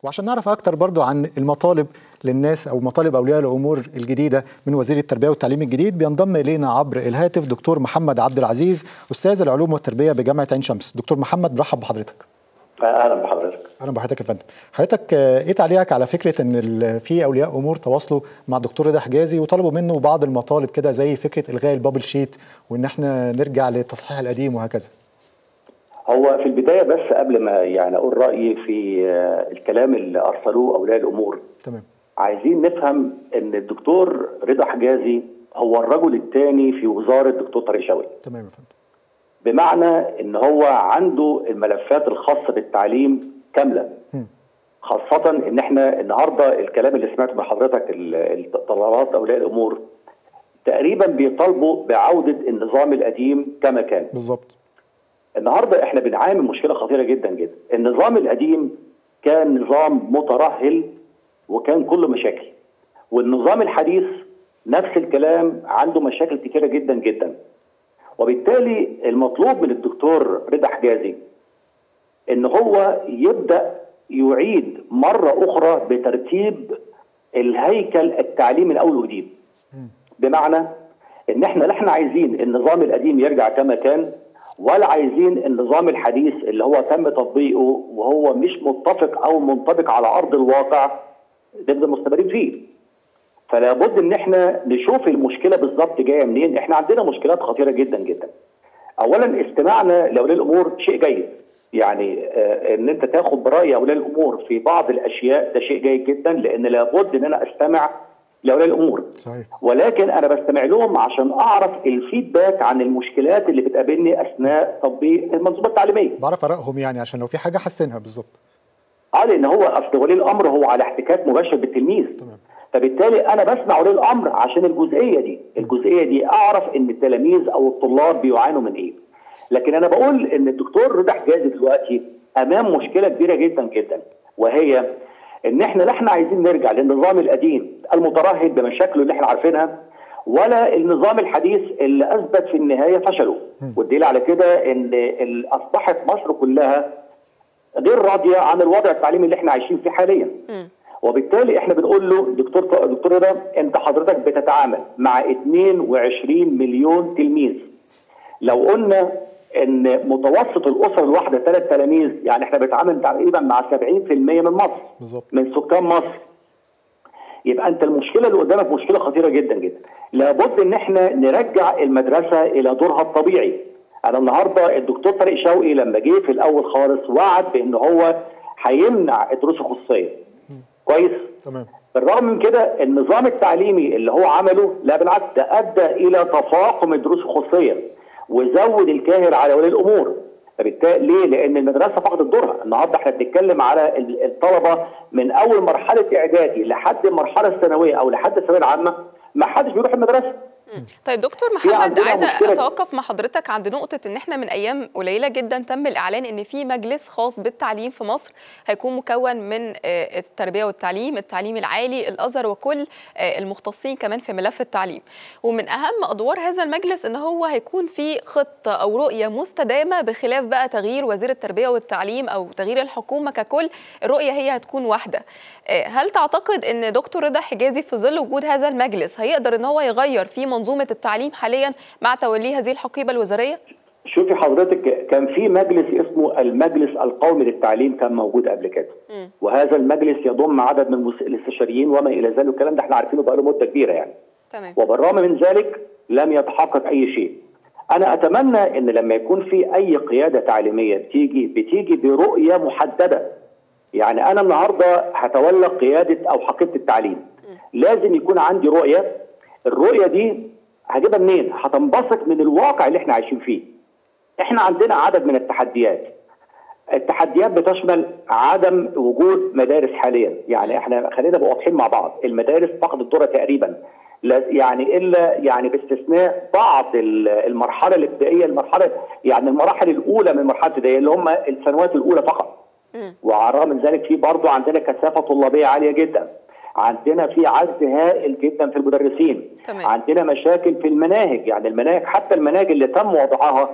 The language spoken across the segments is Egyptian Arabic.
وعشان نعرف اكتر برضو عن المطالب للناس او مطالب اولياء الامور الجديده من وزير التربيه والتعليم الجديد بينضم الينا عبر الهاتف دكتور محمد عبد العزيز استاذ العلوم والتربيه بجامعه عين شمس دكتور محمد برحب بحضرتك اهلا بحضرتك اهلا بحضرتك يا فندم حضرتك ايه تعليقك على فكره ان في اولياء امور تواصلوا مع الدكتور رضا حجازي وطلبوا منه بعض المطالب كده زي فكره الغاء البابل شيت وان احنا نرجع للتصحيح القديم وهكذا هو في البدايه بس قبل ما يعني اقول رايي في الكلام اللي ارسلوه اولياء الامور تمام عايزين نفهم ان الدكتور رضا حجازي هو الرجل الثاني في وزاره الدكتور طارق شوقي تمام يا فندم بمعنى ان هو عنده الملفات الخاصه بالتعليم كامله م. خاصه ان احنا النهارده الكلام اللي سمعته من حضرتك الطلبات اولياء الامور تقريبا بيطالبوا بعوده النظام القديم كما كان بالظبط النهارده احنا بنعاني من مشكله خطيره جدا جدا النظام القديم كان نظام مترهل وكان كله مشاكل والنظام الحديث نفس الكلام عنده مشاكل كتيره جدا جدا وبالتالي المطلوب من الدكتور رضا حجازي ان هو يبدا يعيد مره اخرى بترتيب الهيكل التعليمي من اول وجديد بمعنى ان احنا لا احنا عايزين النظام القديم يرجع كما كان ولا عايزين النظام الحديث اللي هو تم تطبيقه وهو مش متفق او منطبق على ارض الواقع نفضل مستمرين فيه. فلا بد ان احنا نشوف المشكله بالظبط جايه منين، احنا عندنا مشكلات خطيره جدا جدا. اولا استماعنا لاولياء الامور شيء جيد. يعني آه ان انت تاخد براي اولياء الامور في بعض الاشياء ده شيء جيد جدا لان لابد ان انا استمع لاولياء الامور صحيح ولكن انا بستمع لهم عشان اعرف الفيدباك عن المشكلات اللي بتقابلني اثناء تطبيق المنظومه التعليميه بعرف ارائهم يعني عشان لو في حاجه احسنها بالظبط اه لان هو اصل ولي الامر هو على احتكاك مباشر بالتلميذ تمام فبالتالي انا بسمع ولي الامر عشان الجزئيه دي الجزئيه دي اعرف ان التلاميذ او الطلاب بيعانوا من ايه لكن انا بقول ان الدكتور رضا حجازي دلوقتي امام مشكله كبيره جدا جدا وهي ان احنا لا احنا عايزين نرجع للنظام القديم المترهل بمشاكله اللي احنا عارفينها ولا النظام الحديث اللي اثبت في النهايه فشله والدليل على كده ان اصبحت مصر كلها غير راضيه عن الوضع التعليمي اللي احنا عايشين فيه حاليا وبالتالي احنا بنقول له دكتور دكتور رضا انت حضرتك بتتعامل مع 22 مليون تلميذ لو قلنا ان متوسط الاسره الواحده ثلاث تلاميذ يعني احنا بنتعامل تقريبا مع 70% من مصر بالظبط من سكان مصر يبقى انت المشكله اللي قدامك مشكله خطيره جدا جدا لابد ان احنا نرجع المدرسه الى دورها الطبيعي انا النهارده الدكتور طارق شوقي لما جه في الاول خالص وعد بان هو هيمنع الدروس الخصوصيه كويس تمام بالرغم من كده النظام التعليمي اللي هو عمله لا بالعكس ده ادى الى تفاقم الدروس الخصوصيه وزود الكاهل على ولي الامور فبالتالي ليه؟ لان المدرسه فقدت دورها، النهارده احنا بنتكلم على الطلبه من اول مرحله اعدادي لحد المرحله الثانويه او لحد الثانويه العامه ما حدش بيروح المدرسه. طيب دكتور محمد عايزه اتوقف مع حضرتك عند نقطه ان احنا من ايام قليله جدا تم الاعلان ان في مجلس خاص بالتعليم في مصر هيكون مكون من التربيه والتعليم، التعليم العالي، الازهر وكل المختصين كمان في ملف التعليم. ومن اهم ادوار هذا المجلس ان هو هيكون في خطه او رؤيه مستدامه بخلاف بقى تغيير وزير التربيه والتعليم او تغيير الحكومه ككل، الرؤيه هي هتكون واحده. هل تعتقد ان دكتور رضا حجازي في ظل وجود هذا المجلس هيقدر ان هو يغير في منظومه التعليم حاليا مع توليه هذه الحقيبه الوزاريه؟ شوفي حضرتك كان في مجلس اسمه المجلس القومي للتعليم كان موجود قبل كده وهذا المجلس يضم عدد من الاستشاريين وما الى ذلك الكلام ده احنا عارفينه بقاله مده كبيره يعني تمام وبالرغم من ذلك لم يتحقق اي شيء انا اتمنى ان لما يكون في اي قياده تعليميه بتيجي بتيجي برؤيه محدده يعني انا النهارده هتولى قياده او حقيبه التعليم لازم يكون عندي رؤيه الرؤيه دي هجيبها منين؟ هتنبثق من الواقع اللي احنا عايشين فيه. احنا عندنا عدد من التحديات. التحديات بتشمل عدم وجود مدارس حاليا، يعني احنا خلينا نبقى واضحين مع بعض، المدارس فقدت دورها تقريبا. يعني الا يعني باستثناء بعض المرحله الابتدائيه المرحله يعني المراحل الاولى من المرحله الابتدائيه اللي هم السنوات الاولى فقط. وعلى الرغم من ذلك في برضه عندنا كثافه طلابيه عاليه جدا. عندنا في عجز هائل جدا في المدرسين تمام. عندنا مشاكل في المناهج يعني المناهج حتى المناهج اللي تم وضعها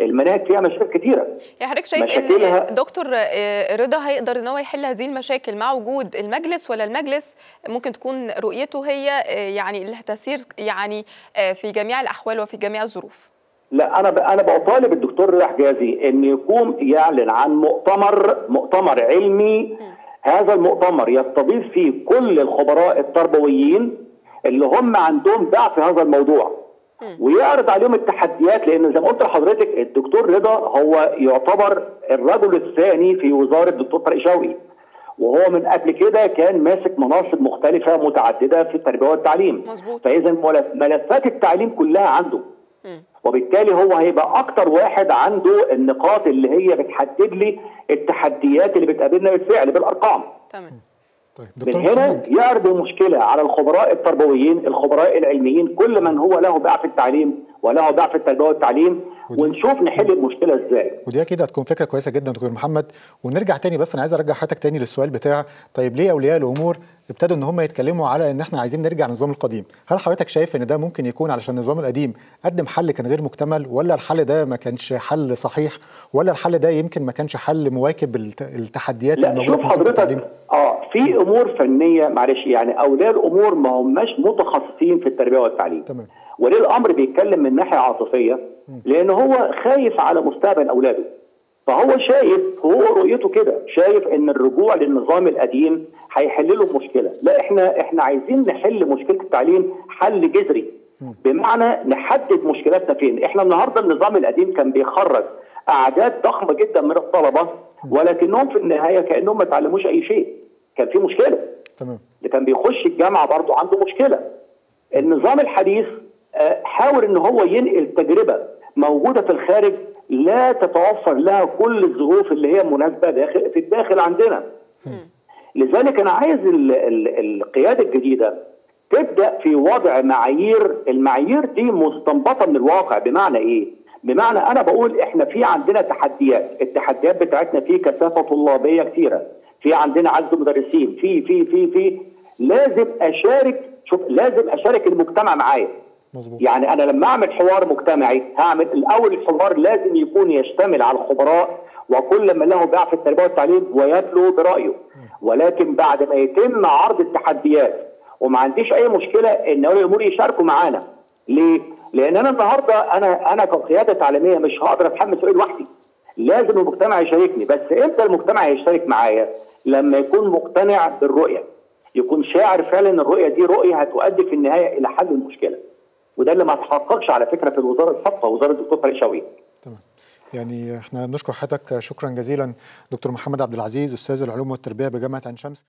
المناهج فيها مشاكل كتيره يعني حضرتك شايف ان دكتور رضا هيقدر ان هو يحل هذه المشاكل مع وجود المجلس ولا المجلس ممكن تكون رؤيته هي يعني اللي هتسير يعني في جميع الاحوال وفي جميع الظروف لا انا انا بطالب الدكتور رضا حجازي ان يقوم يعلن عن مؤتمر مؤتمر علمي م. هذا المؤتمر يستضيف فيه كل الخبراء التربويين اللي هم عندهم باع في هذا الموضوع ويعرض عليهم التحديات لان زي ما قلت لحضرتك الدكتور رضا هو يعتبر الرجل الثاني في وزاره الدكتور طارق شوقي وهو من قبل كده كان ماسك مناصب مختلفه متعدده في التربيه والتعليم مظبوط فاذا ملفات التعليم كلها عنده م. وبالتالي هو هيبقى اكتر واحد عنده النقاط اللي هي بتحدد لي التحديات اللي بتقابلنا بالفعل بالارقام تمام طيب من هنا يعرض المشكله على الخبراء التربويين الخبراء العلميين كل من هو له باع في التعليم وله باع في التربيه والتعليم ونشوف نحل المشكله ازاي ودي اكيد هتكون فكره كويسه جدا دكتور محمد ونرجع تاني بس انا عايز ارجع حضرتك تاني للسؤال بتاع طيب ليه اولياء الامور ابتدوا ان هم يتكلموا على ان احنا عايزين نرجع للنظام القديم هل حضرتك شايف ان ده ممكن يكون علشان النظام القديم قدم حل كان غير مكتمل ولا الحل ده ما كانش حل صحيح ولا الحل ده يمكن ما كانش حل مواكب التحديات لا الموجوده شوف حضرتك اه في امور فنيه معلش يعني اولياء الامور ما هماش متخصصين في التربيه والتعليم تمام وليه الامر بيتكلم من ناحيه عاطفيه لان هو خايف على مستقبل اولاده فهو شايف هو رؤيته كده شايف ان الرجوع للنظام القديم هيحل له المشكله لا احنا احنا عايزين نحل مشكله التعليم حل جذري بمعنى نحدد مشكلاتنا فين احنا النهارده النظام القديم كان بيخرج اعداد ضخمه جدا من الطلبه ولكنهم في النهايه كانهم ما اتعلموش اي شيء كان في مشكله تمام اللي كان بيخش الجامعه برضه عنده مشكله النظام الحديث حاول ان هو ينقل تجربه موجوده في الخارج لا تتوفر لها كل الظروف اللي هي مناسبه داخل في الداخل عندنا. لذلك انا عايز ال ال القياده الجديده تبدا في وضع معايير، المعايير دي مستنبطه من الواقع بمعنى ايه؟ بمعنى انا بقول احنا في عندنا تحديات، التحديات بتاعتنا في كثافه طلابيه كثيره، في عندنا عجز مدرسين، في في في في لازم اشارك شوف لازم اشارك المجتمع معايا. مظبوط يعني انا لما اعمل حوار مجتمعي هعمل الاول الحوار لازم يكون يشتمل على الخبراء وكل من له باع في التربيه والتعليم ويتلو برايه ولكن بعد ما يتم عرض التحديات وما عنديش اي مشكله ان اولياء الامور يشاركوا معانا ليه؟ لان انا النهارده انا انا كقياده تعليميه مش هقدر اتحمل مسؤوليه لوحدي لازم المجتمع يشاركني بس امتى المجتمع يشترك معايا؟ لما يكون مقتنع بالرؤيه يكون شاعر فعلا ان الرؤيه دي رؤيه هتؤدي في النهايه الى حل المشكله وده اللي ما تحققش على فكره في الوزاره السابقه وزاره الدكتور طارق شوقي. تمام. يعني احنا بنشكر حضرتك شكرا جزيلا دكتور محمد عبد العزيز استاذ العلوم والتربيه بجامعه عين شمس.